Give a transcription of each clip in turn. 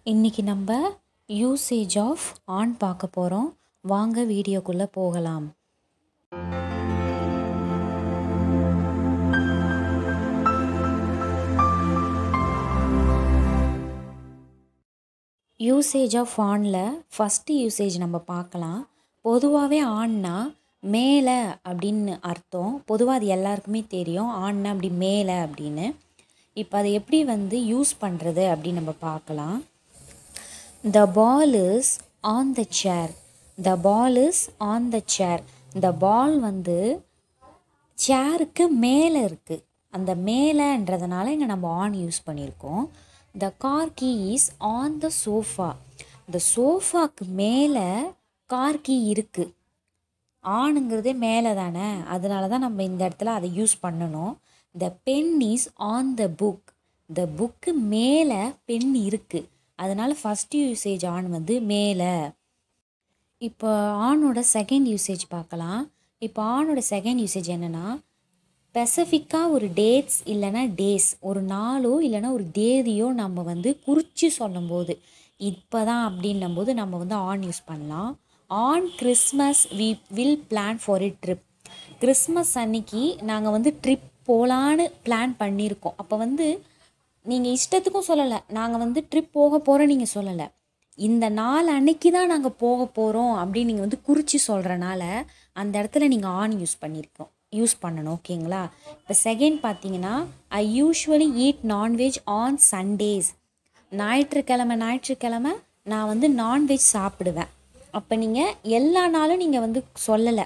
இன்றைக்கி நம்ம usage of on பார்க்க போகிறோம் வாங்க வீடியோக்குள்ளே போகலாம் யூசேஜ் ஆஃப் ஆனில் ஃபஸ்ட்டு யூசேஜ் நம்ம பார்க்கலாம் பொதுவாகவே ஆன்னா மேலே அப்படின்னு அர்த்தம் பொதுவாக அது எல்லாருக்குமே தெரியும் ஆன்னா அப்படி மேலே அப்படின்னு இப்போ அதை எப்படி வந்து யூஸ் பண்ணுறது அப்படின்னு நம்ம பார்க்கலாம் the ball is on the chair the ball is on the chair இந்த பால் வந்து சேருக்கு மேலே இருக்குது அந்த மேலேன்றதுனால இங்கே நம்ம ஆன் யூஸ் பண்ணியிருக்கோம் the car key is on the sofa இந்த சோஃபாக்கு மேலே கார் கீ இருக்குது ஆணுங்கிறதே மேலே தானே அதனால தான் நம்ம இந்த இடத்துல அதை யூஸ் பண்ணணும் the pen is on the book the book மேலே பென் இருக்குது அதனால் ஃபஸ்ட் யூசேஜ் ஆன் வந்து மேலே இப்போ ஆனோட செகண்ட் யூசேஜ் பார்க்கலாம் இப்போ ஆனோட செகண்ட் யூசேஜ் என்னென்னா ஸ்பெசிஃபிக்காக ஒரு டேட்ஸ் இல்லைன்னா டேஸ் ஒரு நாளோ இல்லைன்னா ஒரு தேதியோ நம்ம வந்து குறித்து சொல்லும்போது இப்போ தான் அப்படின்னும் போது நம்ம வந்து ஆன் யூஸ் பண்ணலாம் on Christmas we will plan for a trip Christmas அன்னைக்கு நாங்கள் வந்து ட்ரிப் போகலான்னு பிளான் பண்ணியிருக்கோம் அப்போ வந்து நீங்கள் இஷ்டத்துக்கும் சொல்லலை நாங்கள் வந்து ட்ரிப் போக போகிறோம் நீங்கள் சொல்லலை இந்த நாள் அன்னைக்கு தான் நாங்கள் போக போகிறோம் அப்படின்னு நீங்கள் வந்து குறித்து சொல்கிறனால அந்த இடத்துல நீங்கள் ஆன் யூஸ் பண்ணியிருக்கோம் யூஸ் பண்ணணும் ஓகேங்களா இப்போ செகண்ட் பார்த்தீங்கன்னா I usually eat non veg on Sundays ஞாயிற்றுக்கிழமை ஞாயிற்றுக்கிழமை நான் வந்து நான்வெஜ் சாப்பிடுவேன் அப்போ நீங்கள் எல்லா நாளும் நீங்கள் வந்து சொல்லலை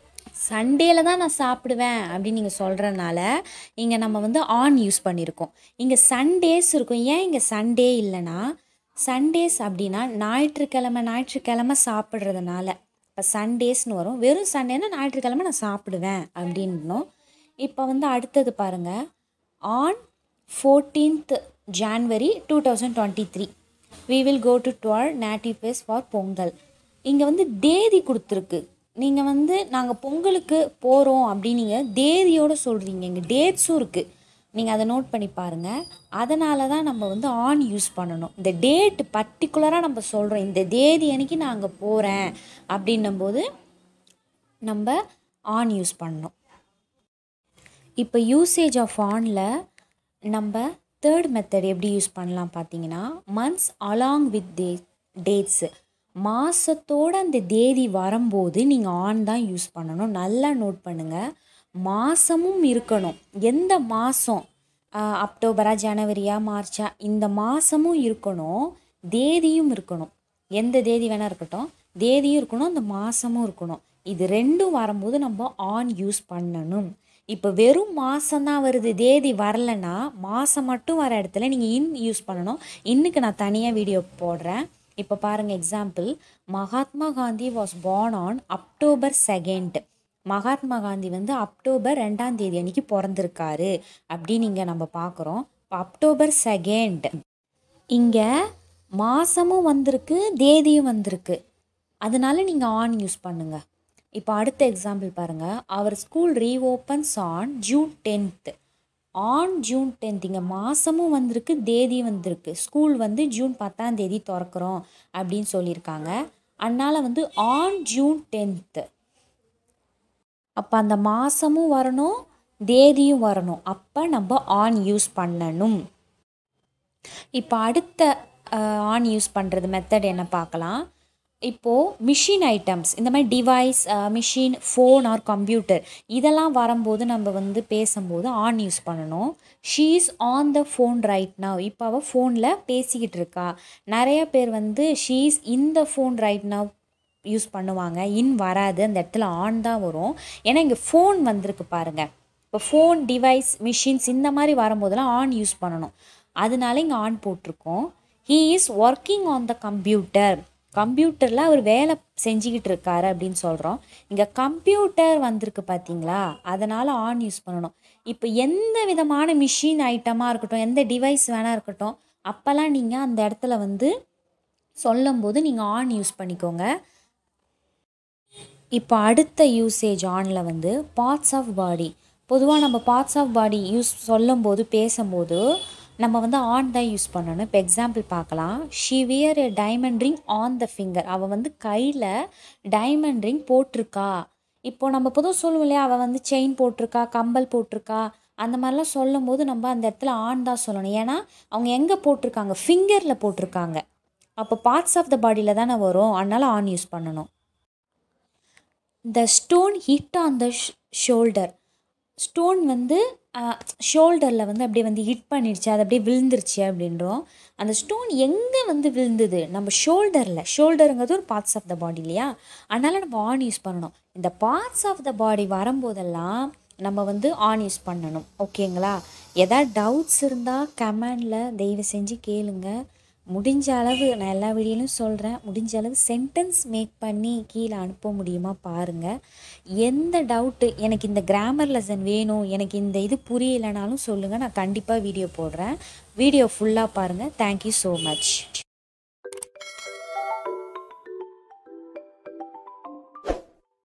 சண்டேல தான் நான் சாப்பிடுவேன் அப்படின்னு நீங்கள் சொல்கிறனால இங்கே நம்ம வந்து ஆன் யூஸ் பண்ணியிருக்கோம் இங்கே சண்டேஸ் இருக்கும் ஏன் இங்கே சண்டே இல்லைன்னா சண்டேஸ் அப்படின்னா ஞாயிற்றுக்கிழமை ஞாயிற்றுக்கிழமை சாப்பிட்றதுனால இப்போ சண்டேஸ்னு வரும் வெறும் சண்டேனா ஞாயிற்றுக்கிழமை நான் சாப்பிடுவேன் அப்படின்னும் இப்போ வந்து அடுத்தது பாருங்கள் on fourteenth January two thousand twenty three we will go to dwell native place for Pongal இங்கே வந்து தேதி கொடுத்துருக்கு நீங்கள் வந்து நாங்கள் பொங்கலுக்கு போகிறோம் அப்படின்னு நீங்கள் தேதியோடு சொல்கிறீங்க இங்கே டேட்ஸும் இருக்குது நீங்கள் அதை நோட் பண்ணி பாருங்கள் அதனால தான் நம்ம வந்து ஆன் யூஸ் பண்ணணும் இந்த டேட் பர்டிகுலராக நம்ம சொல்கிறோம் இந்த தேதி அன்னைக்கு நான் அங்கே போகிறேன் அப்படின்னும்போது நம்ம ஆன் யூஸ் பண்ணணும் இப்போ யூசேஜ் ஆஃப் ஆனில் நம்ம தேர்ட் மெத்தட் எப்படி யூஸ் பண்ணலாம் பார்த்தீங்கன்னா months along with day dates மாதத்தோடு அந்த தேதி வரும்போது நீங்கள் ஆன் தான் யூஸ் பண்ணணும் நல்லா நோட் பண்ணுங்கள் மாதமும் இருக்கணும் எந்த மாதம் அக்டோபரா ஜனவரியா மார்ச்சா இந்த மாதமும் இருக்கணும் தேதியும் இருக்கணும் எந்த தேதி வேணால் இருக்கட்டும் தேதியும் இருக்கணும் அந்த மாதமும் இருக்கணும் இது ரெண்டும் வரும்போது நம்ம ஆன் யூஸ் பண்ணணும் இப்போ வெறும் மாதம்தான் வருது தேதி வரலைன்னா மாதம் மட்டும் வர இடத்துல நீங்கள் இன் யூஸ் பண்ணணும் இன்னுக்கு நான் தனியாக வீடியோ போடுறேன் இப்போ பாருங்கள் example Mahatma Gandhi was born on October second Mahatma Gandhi வந்து அக்டோபர் ரெண்டாம் தேதி அன்னைக்கு பிறந்திருக்காரு அப்படின்னு இங்கே நம்ம பார்க்குறோம் இப்போ அக்டோபர் செகண்ட் இங்கே மாதமும் வந்திருக்கு தேதியும் வந்திருக்கு அதனால நீங்கள் ஆன் யூஸ் பண்ணுங்கள் இப்போ அடுத்த எக்ஸாம்பிள் பாருங்கள் our school reopens on June tenth on June tenth இங்கே மாதமும் வந்திருக்கு தேதியும் வந்திருக்கு ஸ்கூல் வந்து ஜூன் பத்தாம் தேதி திறக்கிறோம் அப்படின்னு சொல்லியிருக்காங்க அதனால் வந்து ஆன் ஜூன் டென்த்து அப்போ அந்த மாதமும் வரணும் தேதியும் வரணும் அப்போ நம்ம ஆன் யூஸ் பண்ணணும் இப்போ அடுத்த ஆன் யூஸ் பண்ணுறது மெத்தட் என்ன பார்க்கலாம் இப்போது மிஷின் ஐட்டம்ஸ் இந்த மாதிரி device machine phone or computer இதெல்லாம் வரும்போது நம்ம வந்து பேசும்போது ஆன் யூஸ் பண்ணணும் she's on the phone right now இப்போ அவள் ஃபோனில் பேசிக்கிட்டு இருக்கா நிறைய பேர் வந்து ஷீஸ் இந்த ஃபோன் ரைட் நவ் யூஸ் பண்ணுவாங்க இன் வராது அந்த இடத்துல ஆன் தான் வரும் ஏன்னா இங்கே ஃபோன் வந்திருக்கு பாருங்கள் இப்போ ஃபோன் டிவைஸ் மிஷின்ஸ் இந்த மாதிரி வரும்போதெல்லாம் ஆன் யூஸ் பண்ணணும் அதனால இங்கே ஆன் போட்டிருக்கோம் he is working on the computer கம்ப்யூட்டரில் அவர் வேலை செஞ்சுக்கிட்டு இருக்காரு அப்படின்னு சொல்கிறோம் இங்கே கம்ப்யூட்டர் வந்திருக்கு பார்த்தீங்களா அதனால் ஆன் யூஸ் பண்ணணும் இப்போ எந்த விதமான மிஷின் ஐட்டமாக இருக்கட்டும் எந்த டிவைஸ் வேணால் இருக்கட்டும் அப்போல்லாம் நீங்கள் அந்த இடத்துல வந்து சொல்லும்போது நீங்கள் ஆன் யூஸ் பண்ணிக்கோங்க இப்போ அடுத்த யூசேஜ் ஆனில் வந்து பார்ட்ஸ் ஆஃப் பாடி பொதுவாக நம்ம பார்ட்ஸ் ஆஃப் பாடி யூஸ் சொல்லும்போது பேசும்போது நம்ம வந்து ஆன் தான் யூஸ் பண்ணணும் இப்போ எக்ஸாம்பிள் பார்க்கலாம் she wear a diamond ring on the finger அவள் வந்து கையில் டைமண்ட் ரிங் போட்டிருக்கா இப்போ நம்ம பொதுவாக சொல்லுவோம் இல்லையா அவள் வந்து செயின் போட்டிருக்கா கம்பல் போட்டிருக்கா அந்த மாதிரிலாம் சொல்லும் போது நம்ம அந்த இடத்துல ஆன் தான் சொல்லணும் ஏன்னா அவங்க எங்கே போட்டிருக்காங்க ஃபிங்கரில் போட்டிருக்காங்க அப்போ பார்ட்ஸ் ஆஃப் த பாடியில் தானே வரும் அதனால் ஆன் யூஸ் பண்ணணும் the stone hit on the shoulder stone வந்து ஷோல்டரில் வந்து அப்படியே வந்து ஹிட் பண்ணிடுச்சு அது அப்படியே விழுந்துருச்சு அப்படின்றோம் அந்த ஸ்டோன் எங்கே வந்து விழுந்தது நம்ம ஷோல்டரில் ஷோல்டருங்கிறது ஒரு பார்ட்ஸ் ஆஃப் த பாடி இல்லையா அதனால் நம்ம ஆன் யூஸ் பண்ணணும் இந்த பார்ட்ஸ் ஆஃப் த பாடி வரும்போதெல்லாம் நம்ம வந்து ஆன் யூஸ் பண்ணணும் ஓகேங்களா எதாவது டவுட்ஸ் இருந்தால் கமெண்டில் தயவு செஞ்சு கேளுங்க முடிஞ்ச அளவு நான் எல்லா வீடியோலையும் சொல்கிறேன் முடிஞ்ச அளவு சென்டென்ஸ் மேக் பண்ணி கீழே அனுப்ப முடியுமா பாருங்கள் எந்த டவுட்டு எனக்கு இந்த கிராமர் லெசன் வேணும் எனக்கு இந்த இது புரியலைனாலும் சொல்லுங்கள் நான் கண்டிப்பாக வீடியோ போடுறேன் வீடியோ ஃபுல்லாக பாருங்கள் தேங்க்யூ ஸோ மச்